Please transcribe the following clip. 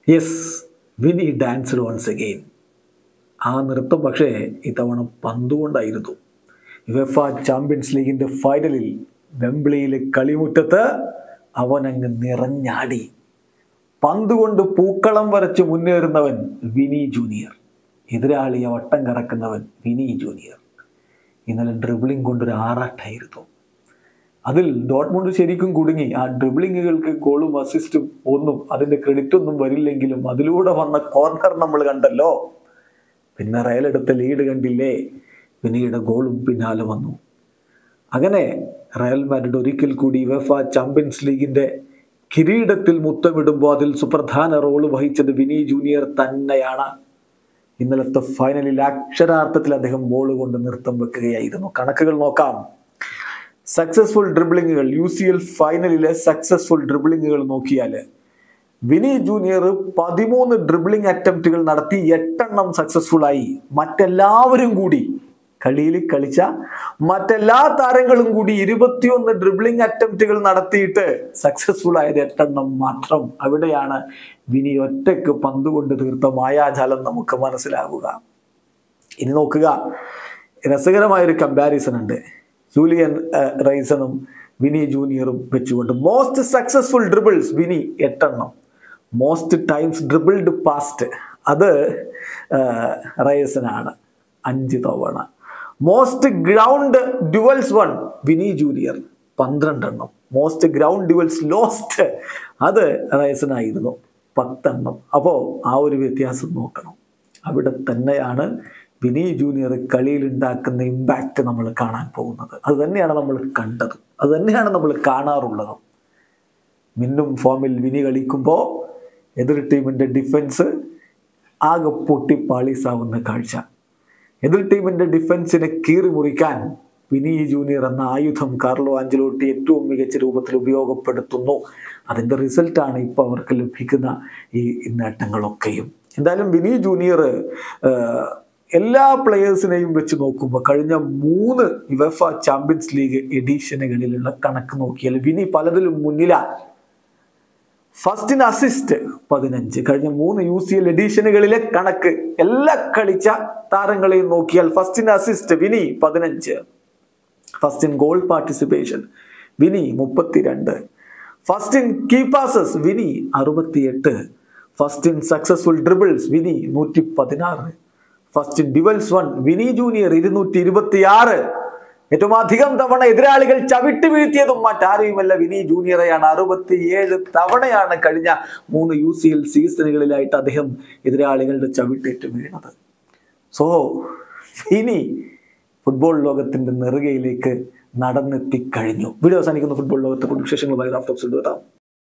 yes Vini danced once again ആ നൃത്തം പക്ഷേ ഇത്തവണ പന്തുകൊണ്ടായിരുന്നു യുവഫ ചാമ്പ്യൻസ് ലീഗിൻ്റെ ഫൈനലിൽ വെമ്പിളിയിലെ കളിമുറ്റത്ത് അവനങ്ങ് നിറഞ്ഞാടി പന്തുകൊണ്ട് പൂക്കളം വരച്ച് മുന്നേറുന്നവൻ വിനി ജൂനിയർ എതിരാളിയെ വട്ടം കറക്കുന്നവൻ വിനി ജൂനിയർ ഇന്നലെ ഡ്രിബിളിംഗ് കൊണ്ടൊരു ആറാട്ടായിരുന്നു അതിൽ ഡോട്ട്മുണ്ട് ശരിക്കും കുടുങ്ങി ആ ഡ്രിബിളിങ്ങുകൾക്ക് ഗോളും അസിസ്റ്റും ഒന്നും അതിൻ്റെ ക്രെഡിറ്റ് ഒന്നും വരില്ലെങ്കിലും അതിലൂടെ വന്ന കോർണർ നമ്മൾ കണ്ടല്ലോ പിന്നെ റയൽ എടുത്ത ലീഡ് കണ്ടില്ലേ പിന്നീട് ഗോളും പിന്നാലെ വന്നു അങ്ങനെ റയൽ മാഡ്രിഡ് ഒരിക്കൽ കൂടി വെഫ ചാമ്പ്യൻസ് ലീഗിന്റെ കിരീടത്തിൽ മുത്തമിടുമ്പോൾ അതിൽ സുപ്രധാന റോള് വഹിച്ചത് വിനി ജൂനിയർ തന്നെയാണ് ഇന്നലത്തെ ഫൈനലിൽ അക്ഷരാർത്ഥത്തിൽ അദ്ദേഹം ബോൾ കൊണ്ട് നൃത്തം വെക്കുകയായിരുന്നു കണക്കുകൾ നോക്കാം സക്സസ്ഫുൾ ഡ്രിബിളിങ്ങുകൾ യു സി എൽ ഫൈനലിലെ സക്സസ്ഫുൾ ഡ്രിബിളിങ്ങുകൾ നോക്കിയാൽ വിനി ജൂനിയർ പതിമൂന്ന് ഡ്രിബിളിംഗ് അറ്റംപ്റ്റുകൾ നടത്തി എട്ടെണ്ണം സക്സസ്ഫുൾ ആയി മറ്റെല്ലാവരും കൂടി കളിയിൽ കളിച്ച മറ്റെല്ലാ താരങ്ങളും കൂടി ഇരുപത്തിയൊന്ന് ഡ്രിബിളിംഗ് അറ്റംപ്റ്റുകൾ നടത്തിയിട്ട് സക്സസ്ഫുൾ ആയത് എട്ടെണ്ണം മാത്രം അവിടെയാണ് വിനി ഒറ്റയ്ക്ക് പന്ത് കൊണ്ട് തീർത്ത മായാജാലം നമുക്ക് മനസ്സിലാകുക ഇനി നോക്കുക രസകരമായൊരു കമ്പാരിസൺ ഉണ്ട് ജൂലിയൻ ഏഹ്, റൈസണും വിനി ജൂനിയറും വെച്ചുകൊണ്ട് മോസ്റ്റ് സക്സസ്ഫുൾ ഡ്രിബിൾസ് വിനി എട്ടെണ്ണം മോസ്റ്റ് ടൈംസ് ഡ്രിബിൾഡ് പാസ്റ്റ് അത് ഏഹ്, റൈസനാണ് അഞ്ച് തവണ most ground duels won Vini junior പന്ത്രണ്ടെണ്ണം മോസ്റ്റ് ഗ്രൗണ്ട് ഡ്യുവൽസ് ലോസ്റ്റ് അത് റൈസനായിരുന്നു പത്തെണ്ണം അപ്പോൾ ആ ഒരു വ്യത്യാസം നോക്കണം അവിടെ തന്നെയാണ് വിനി ജൂനിയർ കളിയിൽ ഉണ്ടാക്കുന്ന ഇമ്പാക്റ്റ് നമ്മൾ കാണാൻ പോകുന്നത് അത് തന്നെയാണ് നമ്മൾ കണ്ടത് അത് തന്നെയാണ് നമ്മൾ കാണാറുള്ളതും മിന്നും ഫോമിൽ വിനി കളിക്കുമ്പോൾ എതിർ ടീമിൻ്റെ ഡിഫൻസ് ആകെ പൊട്ടി പാളീസാവുന്ന കാഴ്ച എതിർ ടീമിൻ്റെ ഡിഫൻസിനെ കീറി മുറിക്കാൻ വിനി ജൂനിയർ എന്ന ആയുധം കാർലോ ആഞ്ചലോട്ടി ഏറ്റവും മികച്ച രൂപത്തിൽ ഉപയോഗപ്പെടുത്തുന്നു അതിൻ്റെ റിസൾട്ടാണ് ഇപ്പോൾ അവർക്ക് ലഭിക്കുന്ന ഈ നേട്ടങ്ങളൊക്കെയും എന്തായാലും വിനി ജൂനിയർ ആഹ്, എല്ലാ പ്ലെയേഴ്സിനെയും വെച്ച് നോക്കുമ്പോൾ കഴിഞ്ഞ മൂന്ന് യുവഫ ചാമ്പ്യൻസ് ലീഗ് എഡീഷനുകളിലുള്ള കണക്ക് നോക്കിയാൽ വിനി പലതിലും മുന്നിലാണ് ഫസ്റ്റിന് അസിസ്റ്റ് പതിനഞ്ച് കഴിഞ്ഞ മൂന്ന് യു സി എൽ എഡീഷനുകളിലെ കണക്ക് എല്ലാ കളിച്ച താരങ്ങളെയും നോക്കിയാൽ ഫസ്റ്റിന് അസിസ്റ്റ് വിനി പതിനഞ്ച് first in goal participation Vini മുപ്പത്തിരണ്ട് first in key passes Vini അറുപത്തിയെട്ട് first in successful dribbles Vini നൂറ്റി പതിനാറ് first in duels won Vini junior ഇരുന്നൂറ്റി ഇരുപത്തിയാറ് ഏറ്റവും അധികം തവണ എതിരാളികൾ ചവിട്ടി വീഴ്ത്തിയതും മറ്റാരെയുമല്ല വിനി ജൂനിയറെയാണ് അറുപത്തിയേഴ് തവണയാണ് കഴിഞ്ഞ മൂന്ന് യു സി എൽ സീസണുകളിലായിട്ട് അദ്ദേഹം എതിരാളികളുടെ ചവിട്ടേറ്റ് വീണത് സോ ഇനി ഫുട്ബോൾ ലോകത്തിന്റെ നെറുകയിലേക്ക് നടന്നെത്തിക്കഴിഞ്ഞു വീഡിയോ അവസാനിക്കുന്ന ഫുട്ബോൾ ലോകത്തെ കുറിച്ച് വിശേഷങ്ങളുമായി റാഫ്റ്റോക്സ് എത്താം